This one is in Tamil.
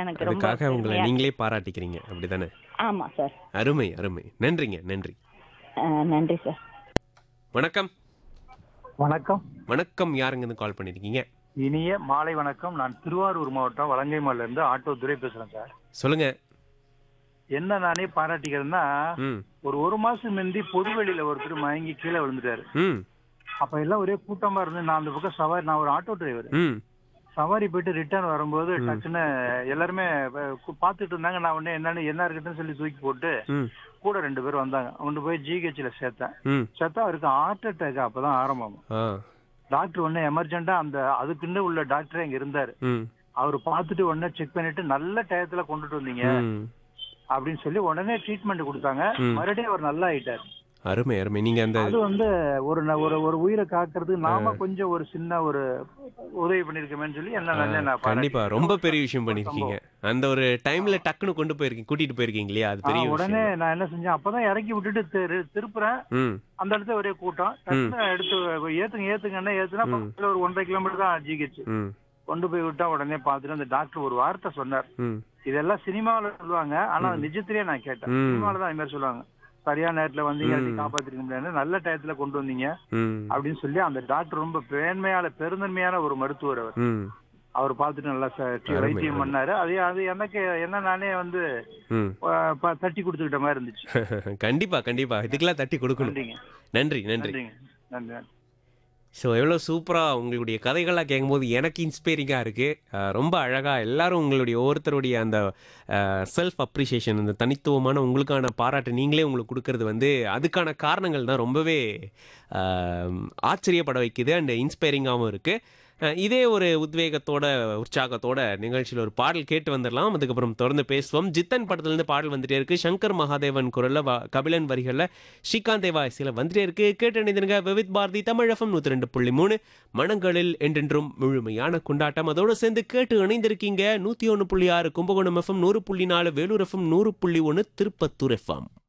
எனக்கு ரொம்ப அதுக்காக உங்களை பெருமையா- நீங்களே பாராட்டிக்கிறீங்க அப்படிதானே ஆமா சார் அருமை அருமை நன்றிங்க நன்றி அஹ், நன்றி சார் வணக்கம் வணக்கம் வணக்கம் யாருங்கன்னு கால் பண்ணிருக்கீங்க இனிய மாலை வணக்கம் நான் திருவாரூர் மாவட்டம் வலங்கைமால இருந்து ஆட்டோ துரை பேசுறேன் சார் சொல்லுங்க என்ன நானே பாராட்டிக்கிறேன்னா ம் ஒரு ஒரு மாசம் முந்தி பொதுவெளியில ஒருத்தர் மயங்கி கீழே விழுந்துட்டாரு ம் அப்ப எல்லாம் ஒரே கூட்டமா இருந்து நான் அந்த பக்கம் சவாரி நான் ஒரு ஆட்டோ டிரைவர் ம் சவாரி போயிட்டு ரிட்டர்ன் வரும்போது டக்குன்னு எல்லாருமே அஹ், கு- பாத்துட்டு இருந்தாங்க நான் உடனே என்னன்னு என்ன இருக்குன்னு சொல்லி தூக்கி போட்டு ம் கூட ரெண்டு பேர் வந்தாங்க கொண்டு போய் ஜிஹெச்ல சேர்த்தேன் ம் சேர்த்தா அவருக்கு ஹார்ட் அட்டாக் அப்பதான் ஆரம்பம் ஆ டாக்டர் உடனே எமர்ஜென்ட்டா அந்த அதுக்குன்னு உள்ள டாக்டர் அங்க இருந்தாரு ம் அவர் பார்த்துட்டு உடனே செக் பண்ணிட்டு நல்ல டயத்துல கொண்டுட்டு வந்தீங்க ம் அப்படின்னு சொல்லி உடனே ட்ரீட்மெண்ட் கொடுத்தாங்க ம். மறுபடியும் அவர் நல்லா ஆயிட்டார் அருமை அருமை நீங்க அந்த அது வந்து ஒரு ந- ஒரு ஒரு உயிரை காக்கிறதுக்கு நாம கொஞ்சம் ஒரு சின்ன ஒரு உதவி பண்ணிருக்கோமேன்னு சொல்லி என்ன நல்ல நான் கண்டிப்பா பாராட்டிக்கிறேன். ரொம்ப பெரிய விஷயம் பண்ணிருக்கீங்க அந்த ஒரு டைம்ல டக்குன்னு கொண்டு போயிருக்கீங்க கூட்டிட்டு போயிருக்கீங்க இல்லையா அது ஆ, பெரிய உடனே விஷயம் நான் என்ன செஞ்சேன் அப்பதான் இறக்கி விட்டுட்டு திரு- திருப்புறேன் ம் அந்த இடத்துல ஒரே கூட்டம் டக்குன்னு எடுத்து ஏத்துங்க ஏத்துங்கன்னா ஏத்துனா பக்கத்துல ஒரு ஒன்றரை கிலோமீட்டர் தான் ஜிஹெச் ம் கொண்டு போய் விட்டா உடனே பார்த்துட்டு அந்த டாக்டர் ஒரு வார்த்தை சொன்னார் ம் இதெல்லாம் சினிமாவில சொல்லுவாங்க ஆனா அது நிஜத்திலேயே நான் கேட்டேன் ம். சினிமாவில தான் இந்த மாதிரி சொல்லுவாங்க சரியான நேரத்துல வந்தீங்க ம். காப்பாத்திருக்க முடியாது நல்ல டயத்துல கொண்டு வந்தீங்க ம் அப்படின்னு சொல்லி அந்த டாக்டர் ரொம்ப பேன்மையான பெருந்தன்மையான ஒரு மருத்துவர் அவர் ம் அவர் பார்த்துட்டு நல்லா ச- ட்ரீ- அருமை, வைத்தியம் அருமை. பண்ணாரு அது அது எனக்கு என்ன நானே வந்து ம் ப- ப- தட்டி கொடுத்துக்கிட்ட மாதிரி இருந்துச்சு கண்டிப்பா கண்டிப்பா இதுக்கெல்லாம் தட்டி கொடுக்கணும் நன்றிங்க நன்றி நன்றி நன்றிங்க நன்றி நன்றி. ஸோ எவ்வளோ சூப்பராக உங்களுடைய கதைகள்லாம் கேட்கும்போது எனக்கு இன்ஸ்பைரிங்காக இருக்குது ரொம்ப அழகாக எல்லாரும் உங்களுடைய ஒவ்வொருத்தருடைய அந்த செல்ஃப் அப்ரிஷியேஷன் அந்த தனித்துவமான உங்களுக்கான பாராட்டு நீங்களே உங்களுக்கு கொடுக்கறது வந்து அதுக்கான காரணங்கள் தான் ரொம்பவே அஹ், ஆச்சரியப்பட வைக்குது அண்ட் இன்ஸ்பைரிங்காகவும் இருக்குது இதே ஒரு உத்வேகத்தோட உற்சாகத்தோட நிகழ்ச்சியில் ஒரு பாடல் கேட்டு வந்துடலாம் அதுக்கப்புறம் தொடர்ந்து பேசுவோம் ஜித்தன் படத்துலேருந்து பாடல் வந்துட்டே இருக்கு சங்கர் மகாதேவன் குரலில் கபிலன் வரிகளில் ஸ்ரீகாந்த் தேவா இசையில் வந்துட்டே இருக்கு கேட்டு நினைந்துங்க விவித் பாரதி தமிழகம் நூற்றி ரெண்டு புள்ளி மூணு மனங்களில் என்றென்றும் முழுமையான கொண்டாட்டம் அதோடு சேர்ந்து கேட்டு இணைந்திருக்கீங்க நூற்றி ஒன்று புள்ளி ஆறு கும்பகோணம் எஃப்எம் நூறு புள்ளி நாலு வேலூர் எஃப்எம் நூறு புள்ளி ஒன்று திருப்பத்தூர் எஃப்எம்